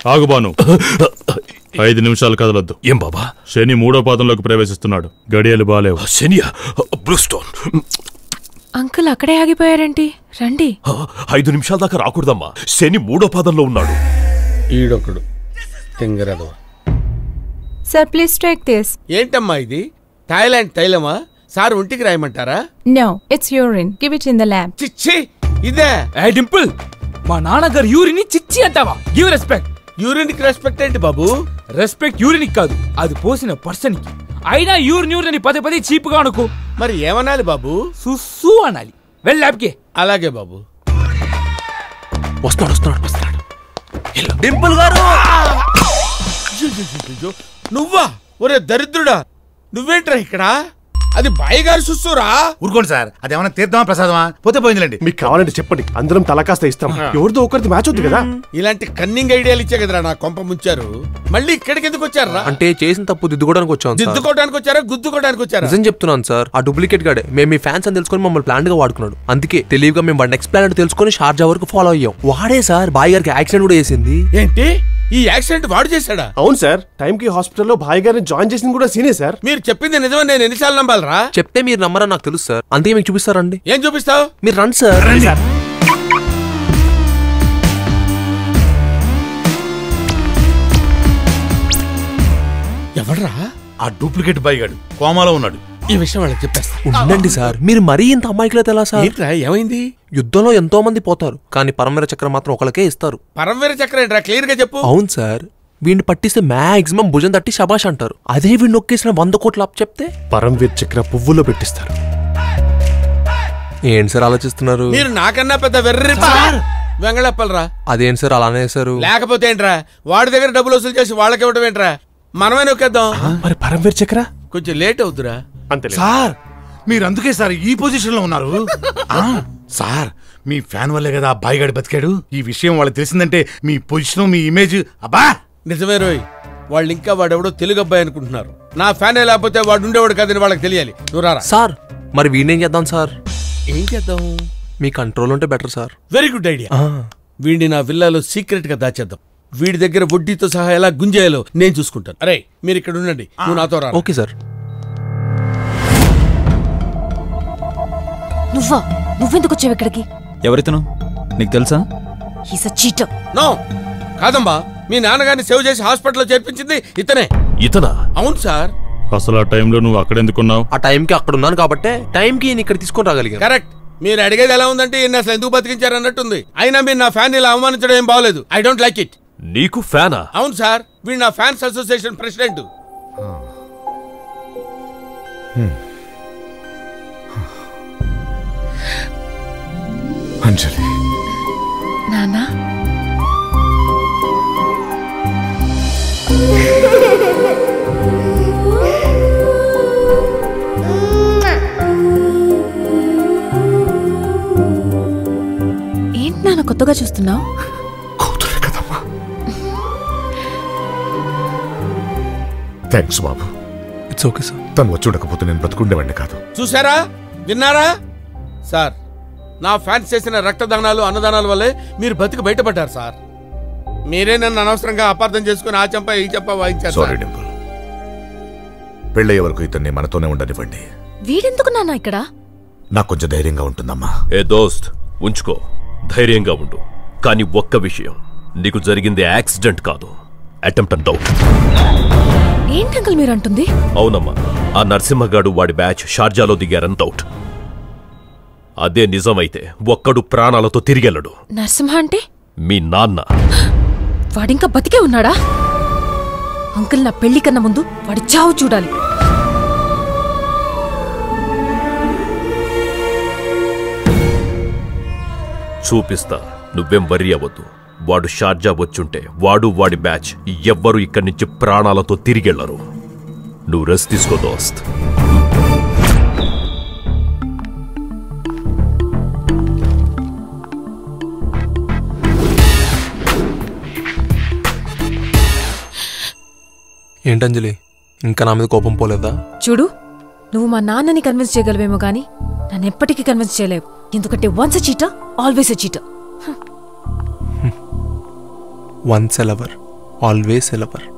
ఆగుబాను ఐదు నిమిషాలు కదలొద్దు ఏం బాబా శని మూడో పాదంలోకి ప్రవేశిస్తున్నాడు గడియలు బాలేవు శనియా బ్లూస్టోన్ అంకుల్ అక్కడే ఆగిపోయారేంటి రండి ఐదు నిమిషాల దాకా రాకూడదమ్మా శని మూడో పాదంలో ఉన్నాడు ఈడొకడు తింగరదవ సార్ ప్లీజ్ టేక్ దిస్ ఏంటమ్మా ఇది థాయిలాండ్ తైలమా సార్ ఒంటికి రాయమంటారా no it's urine give it in the lab చిచ్చి ఇదే ఏ డింపుల్ మా నాన్నగారు యూరిని చిచ్చి అంటావా గివ్ రెస్పెక్ట్ యూరిన్ కి రెస్పెక్ట్ ఏంటి బాబు రెస్పెక్ట్ యూరిన్ కాదు అది పోసిన పర్సన్ కి అయినా యూరిన్ యూరిన్ అని పదే పదే చీప్ గా అనుకో మరి ఏమనాలి బాబు సుస్సు అనాలి వెళ్ళి ల్యాబ్కి అలాగే బాబు వస్తున్నాడు వస్తున్నాడు వస్తున్నాడు డింపుల్ గారు అయ్యయ్యయ్యయ్యో, నువ్వా ఒరే దరిద్రుడా నువ్వేంట్రా ఇక్కడ అది బాయి గారి సుస్సురా ఊరుకోండి సార్ అదేమన్నా తీర్థమా ప్రసాదమా పోతే పోయిందిలేండి మీకు కావాలంటే చెప్పండి అందరం తల కాస్త ఇస్తాం ఎవరిదో ఒకరిది మ్యాచ్ అవుతుంది కదా ఇలాంటి కన్నింగ్ ఐడియాలు ఇచ్చే కదరా నా కొంప ముంచారు మళ్ళీ ఇక్కడికి ఎందుకు వచ్చారా అంటే చేసిన తప్పు దిద్దుకోవడానికి వచ్చాం సార్ దిద్దుకోవడానికి వచ్చారా గుద్దుకోవడానికి వచ్చారా నిజం చెప్తున్నాను సార్ ఆ డూప్లికేట్ గాడే మేము మీ ఫ్యాన్స్ అని తెలుసుకొని మమ్మల్ని ప్లాన్ గా వాడుకున్నాడు అందుకే తెలివిగా మేము వాడి నెక్స్ట్ ప్లాన్ అంటే తెలుసుకొని షార్జా వరకు ఫాలో అయ్యాం వాడే సార్ బాయ్ గారికి యాక్సిడెంట్ కూడా చేసింది ఏంటి ఈ యాక్సిడెంట్ వాడు చేశాడా అవును సార్ టైం కి హాస్పిటల్లో భాయ్ గారిని జాయిన్ చేసింది కూడా సీనే సార్ మీరు చెప్పింది నిజమని నేను ఎన్నిసార్లు నమ్మాలరా చెప్తే మీరు నమ్మరని నాకు తెలుసు సార్ అందుకే మీకు చూపిస్తారండి ఏం చూపిస్తావు మీరు రండి సార్ ఎవడ్రా ఆ డూప్లికేట్ బైగాడు కోమాలో ఉన్నాడు ఈ విషయం వాళ్ళకి చెప్పేస్తా ఉండండి సార్ మీరు మరీ ఇంత అమ్మాయికులైతే ఎలా సార్ ఏంట్రా ఏమైంది యుద్ధంలో ఎంతో మంది పోతారు కానీ పరమవీర చక్రం మాత్రం ఒకరికే ఇస్తారు పరమవీర చక్రం ఏంట్రా క్లియర్ గా చెప్పు అవును సార్ వీడిని పట్టిస్తే మాక్సిమం భుజం తట్టి శబాష్ అంటారు అదే వీడిని నొక్కేసిన వంద కోట్ల అప్ చెప్తే పరంవీర్ చక్ర పువ్వుల్లో పెట్టిస్తారు ఏంటి సార్ ఆలోచిస్తున్నారు మీరు నాకన్నా పెద్ద వెర్రి వెంగళప్పలరా అదేంటి సార్ అలానే సార్ లేకపోతే ఏంట్రా వాడి దగ్గర డబ్బులు వసూలు చేసి వాళ్ళకి ఇవ్వడం ఏంట్రా మనమే నొక్కేద్దాం మరి పరంవీర్ చక్ర కొంచెం లేట్ అవుతురా అంతే సార్ మీరు అందుకే సార్ ఈ పొజిషన్ లో ఉన్నారు ఆ, సార్ మీ ఫ్యాన్ వల్లే కదా ఆ బాయిగాడు బతికాడు ఈ విషయం వాళ్ళకి తెలిసిందంటే మీ పొజిషన్ మీ ఇమేజ్ అబ్బా నిజమే రోయ్ వాళ్ళు ఇంకా వాడెవడో తెలుగు అబ్బాయి అనుకుంటున్నారు నా ఫ్యాన్ లేకపోతే వాడు ఉండేవాడు కాదని వాళ్ళకి తెలియాలి నువ్వు రారా సార్ మరి వీడిని ఏం చేద్దాం సార్ ఏం చేద్దాం మీ కంట్రోల్ ఉంటే better sir very good idea వీడిని నా విల్లాలో సీక్రెట్ గా దాచేద్దాం వీడి దగ్గర వడ్డీతో సహా ఎలా గుంజేయాలో నేను చూసుకుంటాను అరే మీరు ఇక్కడ ఉండండి నువ్వు నాతో రా ఓకే సార్ నువ్వా నువ్వెందుకు వచ్చావు ఇక్కడికి ఎవరితను నీకు తెలుసా హీస్ అ చీటర్ నో కాదమ్మా మీ నాన్నగారిని సేవ్ చేసి హాస్పిటల్లో చేర్పించింది ఇతనే ఇతనా అవును సార్ అసలు ఆ టైంలో నువ్వు అక్కడెందుకున్నావు ఆ టైంకి అక్కడ ఉన్నాను కాబట్టి టైంకి ఈయన ఇక్కడ తీసుకొని రాగలిగాను కరెక్ట్ మీరు అడిగేది ఎలా ఉందంటే ఈయన అసలు ఎందుకు బతికించారు అన్నట్టుంది అయినా మీరు నా ఫ్యాన్ ఇలా అవమానించడం ఏం బాగలేదు ఐ డోంట్ లైక్ ఇట్ నీకు ఫ్యానా అవును సార్ వీడు నా ఫ్యాన్స్ అసోసియేషన్ ప్రెసిడెంట్ అంజలి నానా ఏంటి నాన్న కొత్తగా చూస్తున్నావు కూతురే కదమ్మా థ్యాంక్స్ బాబు ఇట్స్ ఓకే సార్ తను వచ్చి ఉండకపోతే నేను బతుకుండేవాడిని కాదు చూసారా విన్నారా సార్ నా ఫ్యాన్స్ చేసిన రక్తదానాలు అన్నదానాల వల్లే మీరు బతికి బయటపడ్డారు సార్ మీరే నన్ను అనవసరంగా అపార్థం చేసుకుని ఆ చెంప ఈ చెంప వాయించారు సారీ సార్. డింపుల్ పెళ్ళయ్యే వరకు ఇతన్ని మనతోనే ఉండనివ్వండి వీడెందుకు నాన్న ఇక్కడ నాకు కొంచెం ధైర్యంగా ఉంటుందమ్మా ఏ దోస్త్ ఉంచుకో ధైర్యంగా ఉండు కానీ ఒక్క విషయం నీకు జరిగింది యాక్సిడెంట్ కాదు అటెంప్ట్ అండ్ డౌట్ ఏంటి అంకుల్ మీరు అంటుంది అవునమ్మా ఆ నరసింహగాడు వాడి బ్యాచ్ షార్జాలో దిగారని డౌట్ అదే నిజమైతే ఒక్కడు ప్రాణాలతో తిరిగెళ్ళడు నరసింహ అంటే మీ నాన్న వాడింకా బతికే ఉన్నాడా అంకుల్ నా పెళ్లి కన్నా ముందు వాడి చావు చూడాలి చూపిస్తా నువ్వేం వర్రీ అవ్వద్దు వాడు షార్జా వచ్చుంటే వాడు వాడి బ్యాచ్ ఎవ్వరు ఇక్కడి నుంచి ప్రాణాలతో తిరిగెళ్లరు నువ్వు రెస్ట్ తీసుకో దోస్త్ ఏంటంజలి ఇంకా నా మీద కోపం పోలేదా చూడు నువ్వు మా నాన్నని కన్విన్స్ చేయగలవేమో కానీ నన్ను ఎప్పటికీ కన్విన్స్ చేయలేవు ఎందుకంటే once cheater always a cheater once a lover always ఎలవర్